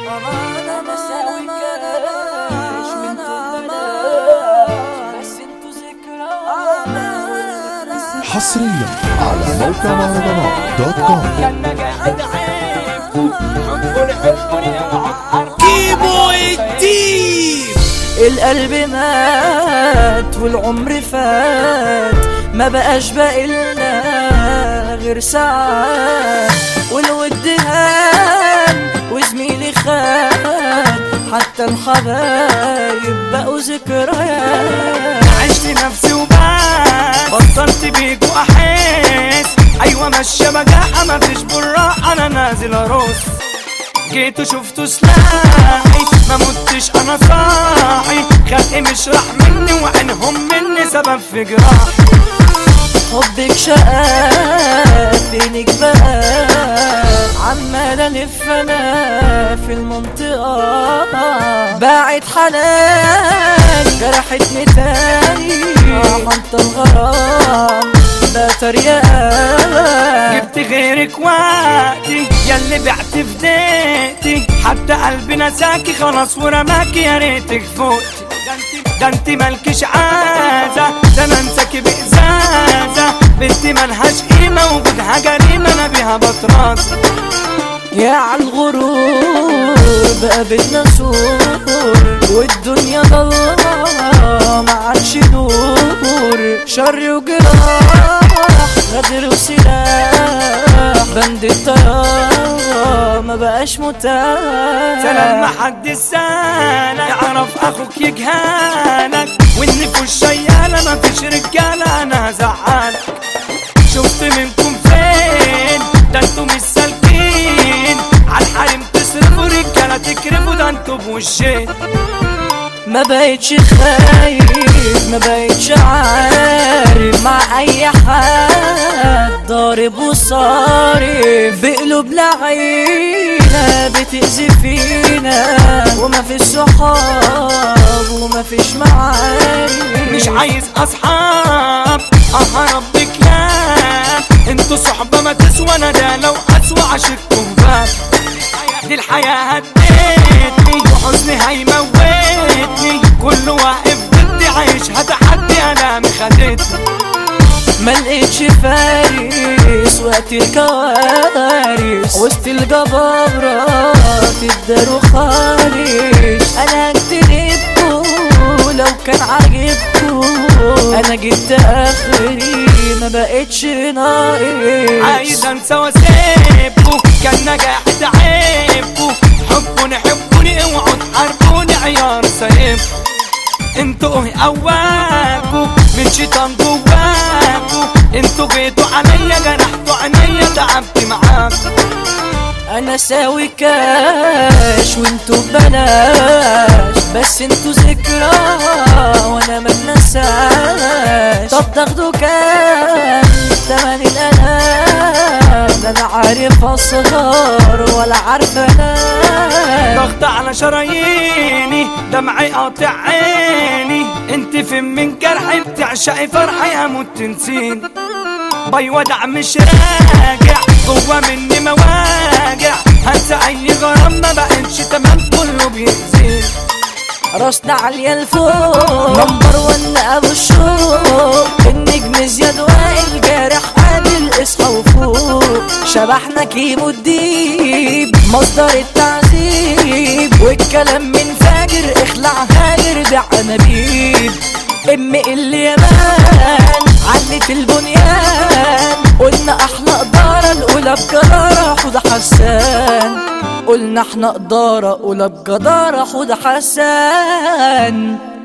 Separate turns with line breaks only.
انا مساوي كاش وانتو بلاش بس انتو ذكرى
حصريا على موقع مهرجانات دوت كوم
كان قاعد عيب حبوني حبوني اوعى
كيمو الديب
القلب مات والعمر فات ما بقاش باقيلنا غير ساعات والود هان وزميلي خان حتى الحبايب بقوا ذكريات
عشت نفسي وبس بطلت بيك واحس ايوه ماشيه بجاحة مفيش براءة انا نازل ارقص جيت وشفت سلاحي ما متش انا صاحي خلقي مش راح مني وعينهم مني سبب في جراحي
حبك شقاء فينك بقى عمال الف انا في المنطقة باعت حنان جرحتني تاني حنط الغرام ده تريقة
جبت غيرك وقتي ياللي بعت في ديتي حتى قلبي نساكي خلاص ورماكي يا ريتك فوتي ده انت مالكش عازة ده انا انساكي بإزازة بنتي ملهاش قيمة وجودها جريمة انا بيها بتراضى
يا عالغرور بقى بدنا سور والدنيا ضلمة ما عادش نور شر وجراح غدر وسلاح بند الطيارة ما بقاش متاح
سلام محد سالك يعرف اخوك يجهالك والنفوس شيالة مفيش رجالة انا هزعلك شفت منكم فين ده انتوا مش سالكين عالحريم تصرفوا رجالة تكرفوا ده انتوا بوشين
ما بقتش خايف ما بقتش عارف مع اي حد ضارب وصارف بقلوب لعينة بتأذي فينا وما فيش صحاب وما فيش معارف
مش عايز اصحاب اهرب بكلام انتوا صحبة ما تسوى انا ده لو اسوى عشقكم باب دي الحياة هدتني وحزني هيموتني كله واقف ضدي عايش هتحدي انا خدتني
ما لقيتش فارس وقت الكوارث وسط الجبابرة تقدروا خالص انا هجتنبكوا لو كان عاجبكوا انا جبت اخري ما بقتش ناقص
عايز انسى واسيبكوا كان نجاح تعبكوا حبوني حبوني اوعوا تحاربوني عيار سايبكوا انتوا قواكوا من شيطان جواكوا انتوا جيتوا عليا جرحتوا عينيا تعبت معاكوا
انا ساوي كاش وانتو ببلاش بس انتو ذكرى وانا ما بنساش طب تاخدوا كام تمن الالام لا انا عارف اسهر ولا عارف انام
ضغط على شراييني دمعي قاطع عيني انت فين من جرحي بتعشقي فرحي هموت تنسيني باي ودع مش راجع جوا مني مواجع هنسى اي غرام ما بقتش تمام كله بيأذيني
راسنا عالية لفوق نمبر ون ابو الشوق النجم زياد وائل جارح عادل اصحى وفوق شبحنا كيمو الديب مصدر التعذيب والكلام من فاجر اخلع هاجر ده عنابيب ام اليمان علت البنيان قلنا احلى قدارة الاولى بجدارة حوض حسان قلنا احنا قدارة اولى بجدارة حوض حسان